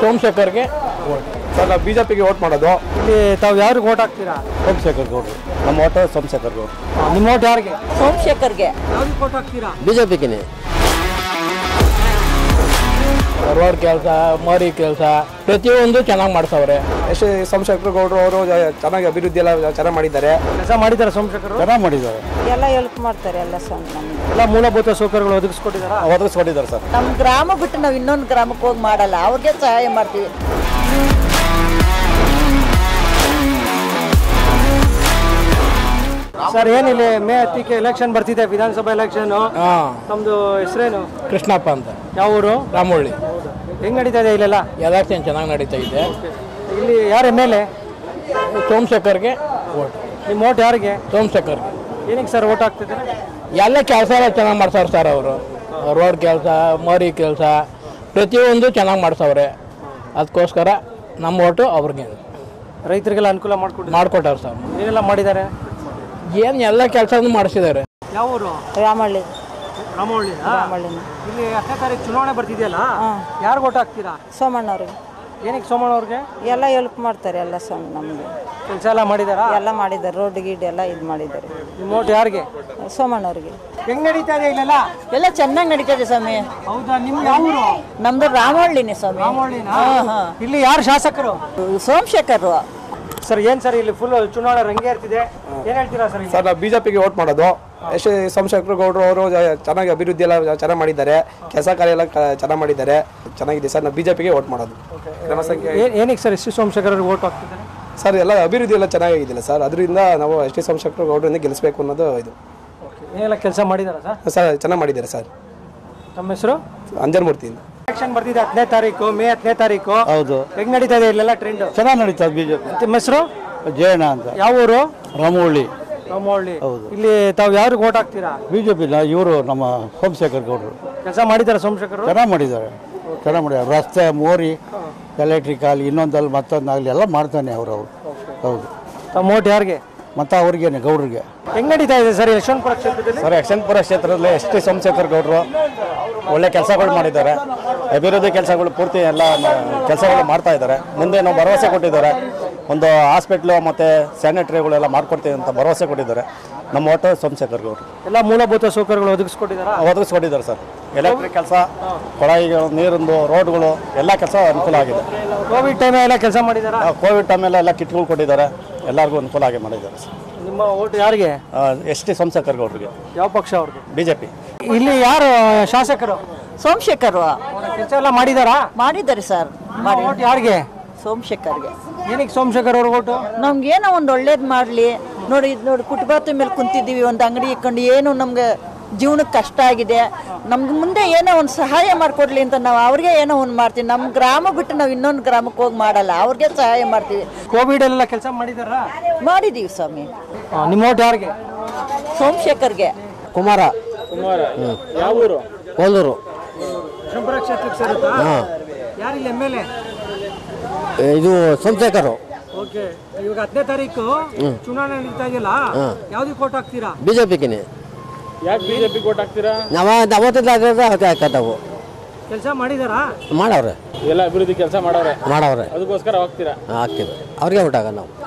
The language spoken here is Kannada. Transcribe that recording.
ಸೋಮಶೇಖರ್ಗೆ ಸರ್ ನಾವು ಬಿ ಜೆ ಪಿಗೆ ವೋಟ್ ಮಾಡೋದು ಇಲ್ಲಿ ತಾವು ಯಾರಿಗೆ ಓಟ್ ಹಾಕ್ತೀರಾ ಸೋಮಶೇಖರ್ ಗೌಡ್ರು ನಮ್ಮ ಓಟ್ ಸೋಮಶೇಖರ್ ಗೌಡ್ರು ನಿಮ್ಮ ಓಟ್ ಯಾರಿಗೆ ಸೋಮಶೇಖರ್ಗೆ ಯಾವ್ದಕ್ಕೆ ಓಟ್ ಹಾಕ್ತೀರಾ ಬಿ ಜೆ ಪಿಗೆ ರೋಡ್ ಕೆಲಸ ಮರಿ ಕೆಲಸ ಪ್ರತಿಯೊಂದು ಚೆನ್ನಾಗಿ ಮಾಡ್ಸವ್ರೆ ಎಷ್ಟೇ ಸೋಮಶೇಖರ್ ಗೌಡ್ರು ಅವರು ಚೆನ್ನಾಗಿ ಅಭಿವೃದ್ಧಿ ಎಲ್ಲ ಚೆನ್ನಾಗಿ ಮಾಡಿದ್ದಾರೆ ಕೆಲಸ ಮಾಡಿದ್ದಾರೆ ಸೋಮಶೇಖರ್ ಚೆನ್ನಾಗಿ ಮಾಡಿದ್ದಾರೆ ಎಲ್ಲ ಹೆಲ್ಪ್ ಮಾಡ್ತಾರೆ ಎಲ್ಲ ಸಣ್ಣ ನಮ್ಗೆ ಎಲ್ಲ ಮೂಲಭೂತ ಸೌಕರ್ಯಗಳು ಒದಗಿಸ್ಕೊಟ್ಟಿದ್ದಾರಾ ಒದಗಿಸ್ಕೊಟ್ಟಿದ್ದಾರೆ ಸರ್ ನಮ್ಮ ಗ್ರಾಮ ಬಿಟ್ಟು ನಾವು ಇನ್ನೊಂದು ಗ್ರಾಮಕ್ಕೆ ಹೋಗಿ ಮಾಡಲ್ಲ ಅವ್ರಿಗೆ ಸಹಾಯ ಮಾಡ್ತೀವಿ ಸರ್ ಏನಿಲ್ಲ ಮೇ ಹತ್ತಿಕ್ಕೆ ಎಲೆಕ್ಷನ್ ಬರ್ತಿದೆ ವಿಧಾನಸಭಾ ಎಲೆಕ್ಷನ್ ಹಾಂ ತಮ್ದು ಹೆಸರೇನು ಕೃಷ್ಣಪ್ಪ ಅಂತ ಯಾವ ಊರು ರಾಮೋಳಿ ಹೆಂಗ್ ನಡೀತಾ ಇದೆ ಇಲ್ಲೆಲ್ಲ ಎಲೆಕ್ಷನ್ ಚೆನ್ನಾಗಿ ನಡೀತಾ ಇದೆ ಇಲ್ಲಿ ಯಾರು ಎಮ್ ಎಲ್ ಎ ಸೋಮಶೇಖರ್ಗೆ ಓಟ್ ನಿಮ್ಮ ಓಟ್ ಯಾರಿಗೆ ಸೋಮಶೇಖರ್ಗೆ ಏನಕ್ಕೆ ಸರ್ ಓಟ್ ಹಾಕ್ತಿದ್ದಾರೆ ಎಲ್ಲ ಕೆಲಸ ಎಲ್ಲ ಚೆನ್ನಾಗಿ ಮಾಡ್ಸವ್ರೆ ಸರ್ ಅವರು ರೋಡ್ ಕೆಲಸ ಮರಿ ಕೆಲಸ ಪ್ರತಿಯೊಂದು ಚೆನ್ನಾಗಿ ಮಾಡ್ಸವ್ರೆ ಅದಕ್ಕೋಸ್ಕರ ನಮ್ಮ ಓಟು ಅವ್ರಿಗೆ ರೈತರಿಗೆಲ್ಲ ಅನುಕೂಲ ಮಾಡ್ಕೊಟ್ಟಿದ್ದಾರೆ ಮಾಡಿಕೊಟ್ಟಾರೆ ಸರ್ ಏನೆಲ್ಲ ಮಾಡಿದ್ದಾರೆ ಏನು ಎಲ್ಲ ಕೆಲಸನೂ ಮಾಡಿಸಿದ್ದಾರೆ ಯಾವ ಊರು ರಾಮಳ್ಳಿ ರಾಮವಳ್ಳಿ ರಾಮಳ್ಳಿನ ಇಲ್ಲಿ ಹತ್ತನೇ ತಾರೀಕು ಚುನಾವಣೆ ಬರ್ತಿದೆಯಲ್ಲ ಯಾರು ಓಟ್ ಹಾಕ್ತೀರಾ ಸೋಮಣ್ಣವ್ರಿಗೆ ಏನಕ್ಕೆ ಸೋಮಣ್ಣ ಅವ್ರಿಗೆ ಎಲ್ಲ ಹೆಲ್ಪ್ ಮಾಡ್ತಾರೆ ಎಲ್ಲ ಸಣ್ಣ ನಮಗೆ ಕೆಲಸ ಎಲ್ಲ ಮಾಡಿದಾರಾ ಎಲ್ಲ ಮಾಡಿದ್ದಾರೆ ರೋಡ್ ಗೀಡ್ ಎಲ್ಲ ಇದು ಮಾಡಿದ್ದಾರೆ ನಿಮ್ಮ ಓಟ್ ಯಾರಿಗೆ ಸೋಮಣ್ಣವ್ರಿಗೆ ಹೆಂಗ್ ನಡೀತಾ ಇದೆ ಇಲ್ಲೆಲ್ಲ ಎಲ್ಲ ಚೆನ್ನಾಗಿ ನಡೀತದೆ ಸ್ವಾಮಿ ಹೌದಾ ನಿಮ್ ಯಾವ ಊರು ನಮ್ದು ರಾಮಹಳ್ಳಿನೇ ಸ್ವಾಮಿ ರಾಮವಳ್ಳಿನಾ? ಹಾಂ ಹಾಂ ಇಲ್ಲಿ ಯಾರು ಶಾಸಕರು ಸೋಮಶೇಖರ್ ಸರ್ ಏನ್ ಸರ್ ಇಲ್ಲಿ ಫುಲ್ ಚುನಾವಣೆ ರಂಗೆ ಇರ್ತಿದೆ ಏನ್ ಹೇಳ್ತೀರಾ ಸರ್ ಸರ್ ನಾವು ಬಿ ಜೆ ಪಿಗೆ ವೋಟ್ ಮಾಡೋದು ಎಷ್ಟೇ ಸೋಮಶೇಖರ್ ಗೌಡ್ರು ಅವರು ಚೆನ್ನಾಗಿ ಅಭಿವೃದ್ಧಿ ಎಲ್ಲ ಚೆನ್ನಾಗಿ ಮಾಡಿದ್ದಾರೆ ಕೆಲಸ ಕಾರ್ಯ ಎಲ್ಲ ಕ- ಚೆನ್ನಾಗಿ ಮಾಡಿದ್ದಾರೆ ಚೆನ್ನಾಗಿದೆ ಸರ್ ನಾವು ಬಿ ಜೆ ಪಿಗೆ ವೋಟ್ ಮಾಡೋದು ಜನಸಂಖ್ಯೆ ಏನಕ್ಕೆ ಸರ್ ಎಸ್ ಸಿ ಸೋಮಶೇಖರ್ ಅವ್ರಿಗೆ ಓಟ್ ಹಾಕ್ತಿದ್ದಾರೆ ಸರ್ ಎಲ್ಲ ಅಭಿವೃದ್ಧಿ ಎಲ್ಲ ಚೆನ್ನಾಗಿದ್ದಿಲ್ಲ ಸರ್ ಅದರಿಂದ ನಾವು ಎಸ್ ಟಿ ಸೋಮಶೇಖರ್ ಗೌಡ್ರಿಂದ ಗೆಲ್ಲಿಸಬೇಕು ಅನ್ನೋದು ಇದು ಏನೆಲ್ಲ ಕೆಲಸ ಮಾಡಿದಾರ ಸರ್ ಸರ್ ಚೆನ್ನಾಗಿ ಮಾಡಿದ್ದಾರೆ ಸರ್ ತಮ್ಮ ಹೆಸರು ಅಂಜನ್ಮೂರ್ತಿಯಿಂದ ಎಲೆಕ್ಷನ್ ಬರ್ತಿದೆ ಹತ್ತನೇ ತಾರೀಕು ಮೇ ಹತ್ತನೇ ತಾರೀಕು ಹೌದು ಹೆಂಗ್ ನಡೀತಾ ಇದೆ ಇಲ್ಲೆಲ್ಲ ಟ್ರೆಂಡ್ ಚೆನ್ನಾಗಿ ನಡೀತದೆ ಬಿಜೆಪಿ ನಿಮ್ಮ ಹೆಸರು ಜಯಣ್ಣ ಅಂತ ಯಾವ ಊರು ರಾಮವಳ್ಳಿ ರಾಮವಳ್ಳಿ ಇಲ್ಲಿ ತಾವು ಯಾರಿಗೆ ಓಟ್ ಹಾಕ್ತೀರಾ ಬಿಜೆಪಿ ಇವರು ನಮ್ಮ ಸೋಮಶೇಖರ್ ಗೌಡರು ಕೆಲಸ ಮಾಡಿದಾರ ಸೋಮಶೇಖರ್ ಚೆನ್ನಾಗಿ ಮಾಡಿದ್ದಾರೆ ಚೆನ್ನಾಗಿ ಮಾಡಿದ್ದಾರೆ ರಸ್ತೆ ಮೋರಿ ಎಲೆಕ್ಟ್ರಿಕಲ್ ಇನ್ನೊಂದಲ್ಲಿ ಮತ್ತೊಂದಾಗಲಿ ಎಲ್ಲ ಮಾಡ್ತಾನೆ ಅವರು ಅವರು ಹೌದು ತಮ್ಮ ಓಟ್ ಯಾರಿಗೆ ಮತ್ತು ಅವ್ರಿಗೇನೆ ಗೌಡ್ರಿಗೆ ಹೆಂಗ್ ನಡೀತಾ ಇದೆ ಸರ್ ಯಶವಂತಪುರ ಕ್ಷೇತ್ರದಲ್ಲಿ ಸರ್ ಯಶವಂತಪುರ ಕ್ಷೇತ್ರದಲ್ಲಿ ಎಸ್ ಟಿ ಸೋಮಶೇಖರ್ ಗೌಡರು ಒಳ್ಳೆ ಕೆಲಸಗಳು ಮಾಡಿದ್ದಾರೆ ಅಭಿವೃದ್ಧಿ ಕೆಲಸಗಳು ಪೂರ್ತಿ ಎಲ್ಲ ಕೆಲಸಗಳು ಮಾಡ್ತಾ ಇದ್ದಾರೆ ಮುಂದೆ ನಾವು ಭರವಸೆ ಕೊಟ್ಟಿದ್ದಾರೆ ಒಂದು ಹಾಸ್ಪಿಟ್ಲು ಮತ್ತು ಸ್ಯಾನಿಟರಿಗಳೆಲ್ಲ ಮಾಡ್ಕೊಡ್ತೀವಿ ಅಂತ ಭರವಸೆ ಕೊಟ್ಟಿದ್ದಾರೆ ನಮ್ಮ ಓಟು ಸೋಮಶೇಖರ್ ಗೌಡರು ಎಲ್ಲ ಮೂಲಭೂತ ಸೌಕರ್ಯಗಳು ಒದಗಿಸ್ಕೊಟ್ಟಿದಾರಾ ಒದಗಿಸ್ಕೊಟ್ಟಿದ್ದಾರೆ ಸರ್ ಎಲೆಕ್ಟ್ರಿಕ್ ಕೆಲಸ ಕೊಳಾಯಿಗಳು ನೀರಿಂದು ರೋಡ್ಗಳು ಎಲ್ಲ ಕೆಲಸ ಅನುಕೂಲ ಆಗಿದೆ ಕೋವಿಡ್ ಟೈಮ್ ಎಲ್ಲ ಕೆಲಸ ಮಾಡಿದಾರಾ ಕೋವಿಡ್ ಟೈಮೆಲ್ಲ ಎಲ್ಲ ಕಿಟ್ಗಳು ಕೊಟ್ಟಿದ್ದಾರೆ ಎಲ್ಲರಿಗೂ ಅನುಕೂಲ ಆಗಿ ಮಾಡಿದ್ದಾರೆ ಸರ್ ನಿಮ್ಮ ಓಟ್ ಯಾರಿಗೆ ಎಸ್ ಟಿ ಸೋಮಶೇಖರ್ ಗೌಡರಿಗೆ ಯಾವ ಪಕ್ಷ ಅವ್ರಿಗೆ ಬಿ ಜೆ ಪಿ ಇಲ್ಲಿ ಯಾರು ಶಾಸಕರು ಸೋಮಶೇಖರ್ ಕೆಲಸ ಎಲ್ಲ ಮಾಡಿದಾರಾ ಮಾಡಿದ್ದಾರೆ ಸರ್ ಮಾಡಿ ಓಟ್ ಯಾರಿಗೆ ಸೋಮಶೇಖರ್ಗೆ ಏನಕ್ಕೆ ಸೋಮಶೇಖರ್ ಅವ್ರ ಓಟು ನಮ್ಗೆ ಏನೋ ಒಂದು ಒಳ್ಳೇದು ಮಾಡಲಿ ನೋಡಿ ಇದು ನೋಡಿ ಕುಟುಂಬದ ಮೇಲೆ ಕುಂತಿದ್ದೀವಿ ಒಂದು ಅಂಗಡಿ ಇಟ್ಕೊಂಡು ಏನು ನಮ್ಗೆ ಜೀವನಕ್ಕೆ ಕಷ್ಟ ಆಗಿದೆ ನಮ್ಗೆ ಮುಂದೆ ಏನೋ ಒಂದು ಸಹಾಯ ಮಾಡಿಕೊಡ್ಲಿ ಅಂತ ನಾವು ಅವ್ರಿಗೆ ಏನೋ ಒಂದು ಮಾಡ್ತೀವಿ ನಮ್ಮ ಗ್ರಾಮ ಬಿಟ್ಟು ನಾವು ಇನ್ನೊಂದು ಗ್ರಾಮಕ್ಕೆ ಹೋಗಿ ಮಾಡಲ್ಲ ಅವ್ರಿಗೆ ಸಹಾಯ ಮಾಡ್ತೀವಿ ಕೋವಿಡ್ ಎಲ್ಲ ಕೆಲಸ ಮಾಡಿದಾರಾ ಮಾಡಿದ್ದೀವಿ ಸ್ವಾಮಿ ನಿಮ್ಮ ಓಟ್ ಯಾರಿಗೆ ಸೋಮಶೇಖರ್ಗೆ ಕುಮಾರ ಯಾವ ಊರು ಕೋಲೂರು ಶಂಕರ ಕ್ಷೇತ್ರಕ್ಕೆ ಸೇರುತ್ತಾ ಯಾರಿಲ್ಲ ಎಮ್ ಎಲ್ ಎ ಇದು ಸೋಮಶೇಖರು ಓಕೆ ಇವಾಗ ಹತ್ತನೇ ತಾರೀಕು ಚುನಾವಣೆ ನಡೀತಾ ಇದೆಯಲ್ಲ ಯಾವ್ದಕ್ಕೆ ಓಟ್ ಹಾಕ್ತೀರಾ ಬಿ ಜೆ ಪಿಗೆ ಯಾಕೆ ಬಿಜೆಪಿ ಓಟ್ ಹಾಕ್ತೀರಾ ನಾವು ಅವತ್ತಿಂದ ಹಾಕತ್ತವು ಕೆಲಸ ಮಾಡಿದಾರಾ ಮಾಡವ್ರೆ ಎಲ್ಲ ಅಭಿವೃದ್ಧಿ ಕೆಲಸ ಮಾಡವ್ರೆ ಮಾಡವ್ರೆ ಅದಕ್ಕೋಸ್ಕರ ಹೋಗ್ತೀರಾ ಹಾಕ್ತೀವಿ ಅವ್ರಿಗೆ ಊಟ ನಾವು